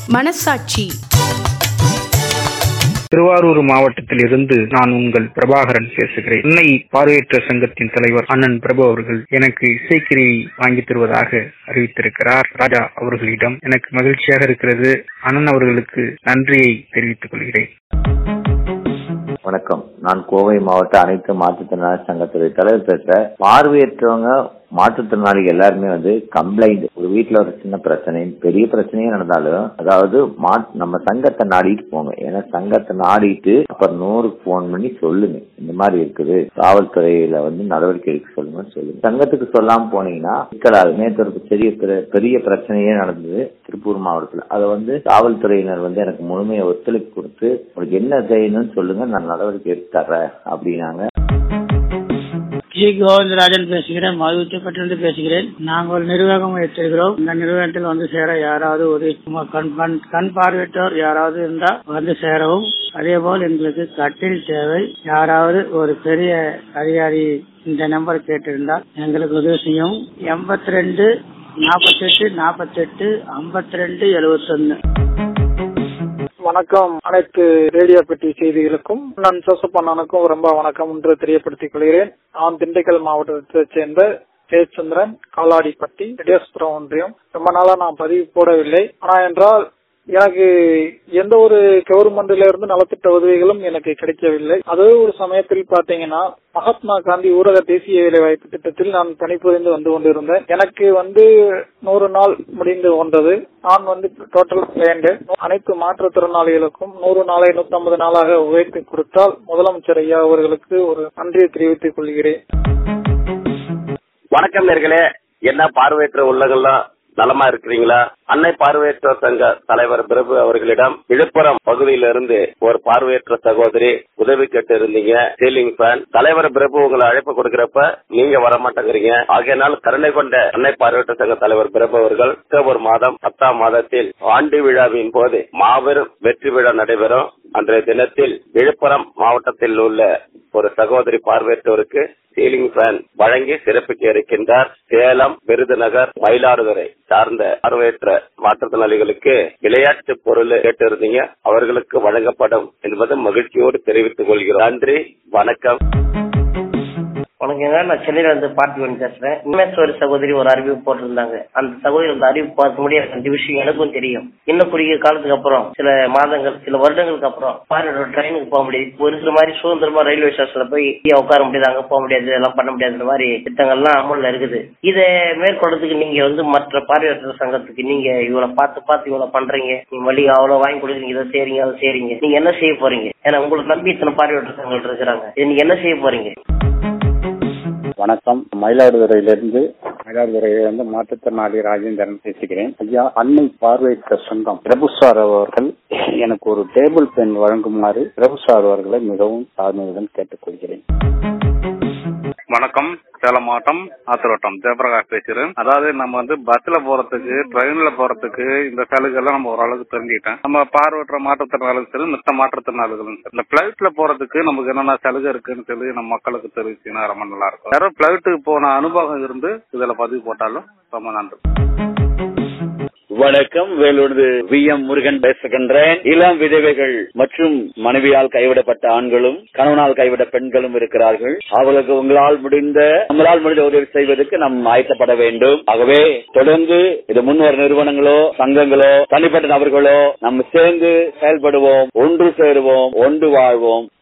மனசாட்சி திருவாரூர் மாவட்டத்தில் இருந்து நான் உங்கள் பிரபாகரன் பேசுகிறேன் சென்னை பார்வையற்ற சங்கத்தின் தலைவர் அண்ணன் பிரபு அவர்கள் எனக்கு இசைக்கிரியை வாங்கி தருவதாக அறிவித்திருக்கிறார் ராஜா அவர்களிடம் எனக்கு மகிழ்ச்சியாக இருக்கிறது அண்ணன் அவர்களுக்கு நன்றியை தெரிவித்துக் கொள்கிறேன் வணக்கம் நான் கோவை மாவட்ட அனைத்து மாற்றுத்திறனாளி சங்கத்துடைய தலைவர் பேசுறேன் பார்வையற்றவங்க மாற்றுத்திறனாளி எல்லாருமே வந்து கம்ப்ளைண்ட் ஒரு வீட்டுல ஒரு சின்ன பிரச்சனை பெரிய பிரச்சனையே நடந்தாலும் அதாவது மா- நம்ம சங்கத்தை நாடிட்டு போங்க ஏன்னா சங்கத்தை நாடிட்டு அப்புறம் நூறுக்கு போன் பண்ணி சொல்லுங்க இந்த மாதிரி இருக்குது காவல்துறையில வந்து நடவடிக்கை எடுக்க சொல்லுங்கன்னு சொல்லுங்க சங்கத்துக்கு சொல்லாம போனீங்கன்னா சிக்கலாது நேற்று ஒரு பெரிய பிர- பெரிய பிரச்சனையே நடந்தது திருப்பூர் மாவட்டத்துல அதை வந்து காவல்துறையினர் வந்து எனக்கு முழுமையை ஒத்துழைப்பு கொடுத்து உங்களுக்கு என்ன செய்யணும்னு சொல்லுங்க நான் நடவடிக்கை எடுத்து தர்றேன் அப்படின்னாங்க ஜி கோவிந்தராஜன் பேசுகிறேன் மதுச்சப்பட்டிலிருந்து பேசுகிறேன் நாங்கள் ஒரு நிர்வாகம் வைத்திருக்கிறோம் இந்த நிர்வாகத்தில் வந்து சேர யாராவது ஒரு சும்மா கண் கண் கண் பார்வையற்றோர் யாராவது இருந்தா வந்து சேரவும் அதே போல் எங்களுக்கு கட்டில் தேவை யாராவது ஒரு பெரிய அதிகாரி இந்த நம்பர் கேட்டிருந்தால் எங்களுக்கு உதவி செய்யும் எண்பத்தி ரெண்டு நாற்பத்தெட்டு நாற்பத்தெட்டு ஐம்பத்தி ரெண்டு எழுபத்தொன்னு வணக்கம் அனைத்து ரேடியோ பெட்டி செய்திகளுக்கும் நான் சோசப்பண்ணனுக்கும் ரொம்ப வணக்கம் என்று தெரியப்படுத்திக் கொள்கிறேன் நான் திண்டுக்கல் மாவட்டத்தைச் சேர்ந்த ஜெயச்சந்திரன் காலாடிப்பட்டி ரெடியோஸ்புரம் ஒன்றியம் ரொம்ப நாளா நான் பதிவு போடவில்லை ஆனா என்றால் எனக்கு எந்த ஒரு கவர்மெண்ட்ல இருந்து நலத்திட்ட உதவிகளும் எனக்கு கிடைக்கவில்லை அதே ஒரு சமயத்தில் பாத்தீங்கன்னா மகாத்மா காந்தி ஊரக தேசிய வேலைவாய்ப்பு திட்டத்தில் நான் பணிபுரிந்து வந்து கொண்டிருந்தேன் எனக்கு வந்து நூறு நாள் முடிந்து கொண்டது நான் வந்து டோட்டல் பிளேண்டு அனைத்து மாற்றுத்திறனாளிகளுக்கும் நூறு நாளை நூத்தி ஐம்பது நாளாக உயர்த்தி கொடுத்தால் முதலமைச்சர் ஐயா அவர்களுக்கு ஒரு நன்றியை தெரிவித்துக் கொள்கிறேன் வணக்கம் நேர்களே என்ன பார்வையற்ற உள்ளங்கள்லாம் நலமா இருக்கிறீங்களா அன்னை பார்வையற்றோர் சங்க தலைவர் பிரபு அவர்களிடம் விழுப்புரம் பகுதியிலிருந்து ஒரு பார்வையற்ற சகோதரி உதவி கேட்டு இருந்தீங்க சீலிங் ஃபேன் தலைவர் பிரபு உங்களை அழைப்பு கொடுக்கறப்ப நீங்க வர மாட்டேங்கிறீங்க ஆகையினால் கருணை கொண்ட அன்னை பார்வையற்ற சங்க தலைவர் பிரபு அவர்கள் அக்டோபர் மாதம் பத்தாம் மாதத்தில் ஆண்டு விழாவின் போது மாபெரும் வெற்றி விழா நடைபெறும் அன்றைய தினத்தில் விழுப்புரம் மாவட்டத்தில் உள்ள ஒரு சகோதரி பார்வையற்றோருக்கு சீலிங் ஃபேன் வழங்கி சிறப்பிக்க இருக்கின்றார் சேலம் விருதுநகர் மயிலாடுதுறை சார்ந்த பார்வையற்ற மாற்றுத்திறனாளிகளுக்கு விளையாட்டு பொருள் கேட்டிருந்தீங்க அவர்களுக்கு வழங்கப்படும் என்பது மகிழ்ச்சியோடு தெரிவித்துக் கொள்கிறோம் நன்றி வணக்கம் வணக்கங்க நான் சென்னையில இருந்து பார்த்திபன் பேசுறேன் உண்மேஸ்வரி சகோதரி ஒரு அறிவிப்பு போட்டிருந்தாங்க அந்த சகோதரி அந்த அறிவிப்பு பார்க்க முடியாது அந்த விஷயம் எனக்கும் தெரியும் இன்னும் குறுகிய காலத்துக்கு அப்புறம் சில மாதங்கள் சில வருடங்களுக்கு அப்புறம் பார்வையோட ட்ரெயினுக்கு போக முடியாது இப்போ இருக்கிற மாதிரி சுதந்திரமா ரயில்வே ஸ்டேஷன்ல போய் இங்க உட்கார முடியாது அங்க போக முடியாது எல்லாம் பண்ண முடியாதுன்ற மாதிரி திட்டங்கள்லாம் அமல்ல இருக்குது இதை மேற்கொள்றதுக்கு நீங்க வந்து மற்ற பார்வையற்ற சங்கத்துக்கு நீங்க இவ்வளவு பார்த்து பார்த்து இவ்வளவு பண்றீங்க நீங்க வழி அவ்வளவு வாங்கி கொடுக்குறீங்க இதை செய்றீங்க அதை செய்றீங்க நீங்க என்ன செய்ய போறீங்க ஏன்னா உங்களுக்கு நம்பி இத்தனை பார்வையற்ற சங்கங்கள் இருக்கிறாங்க இதை நீங்க என்ன செய்ய போறீங்க வணக்கம் மயிலாடுதுறையிலிருந்து மயிலாடுதுறையிலிருந்து மாற்றுத்திறனாளி ராஜேந்திரன் பேசுகிறேன் ஐயா அன்னை பார்வையற்ற சங்கம் பிரபு சார் அவர்கள் எனக்கு ஒரு டேபிள் பென் வழங்குமாறு பிரபு சார் அவர்களை மிகவும் தாழ்மையுடன் கேட்டுக்கொள்கிறேன் வணக்கம் சேலம் மாவட்டம் ஆத்திரோட்டம் ஜெயபிரகாஷ் பேசுறேன் அதாவது நம்ம வந்து பஸ்ல போறதுக்கு ட்ரெயின்ல போறதுக்கு இந்த சலுகை எல்லாம் நம்ம ஓரளவுக்கு தெரிஞ்சுக்கிட்டேன் நம்ம பார்வையற்ற மாற்றுத்திறனாளிகளும் சரி மித்த மாற்றுத்திறனாளிகளும் சரி இந்த பிளைட்ல போறதுக்கு நமக்கு என்னென்ன சலுகை இருக்குன்னு சொல்லி நம்ம மக்களுக்கு தெரிவிச்சுன்னா ரொம்ப நல்லா இருக்கும் யாரும் பிளைட்டுக்கு போன அனுபவம் இருந்து இதுல பதிவு போட்டாலும் ரொம்ப நன்றி வணக்கம் வேலூர்து வி எம் முருகன் பேசுகின்றேன் இளம் விதவைகள் மற்றும் மனைவியால் கைவிடப்பட்ட ஆண்களும் கணவனால் கைவிட பெண்களும் இருக்கிறார்கள் அவர்களுக்கு உங்களால் முடிந்த நம்மளால் முடிந்த உதவி செய்வதற்கு நாம் ஆயத்தப்பட வேண்டும் ஆகவே தொடர்ந்து இது முன்வரும் நிறுவனங்களோ சங்கங்களோ தனிப்பட்ட நபர்களோ நம்ம சேர்ந்து செயல்படுவோம் ஒன்று சேருவோம் ஒன்று வாழ்வோம்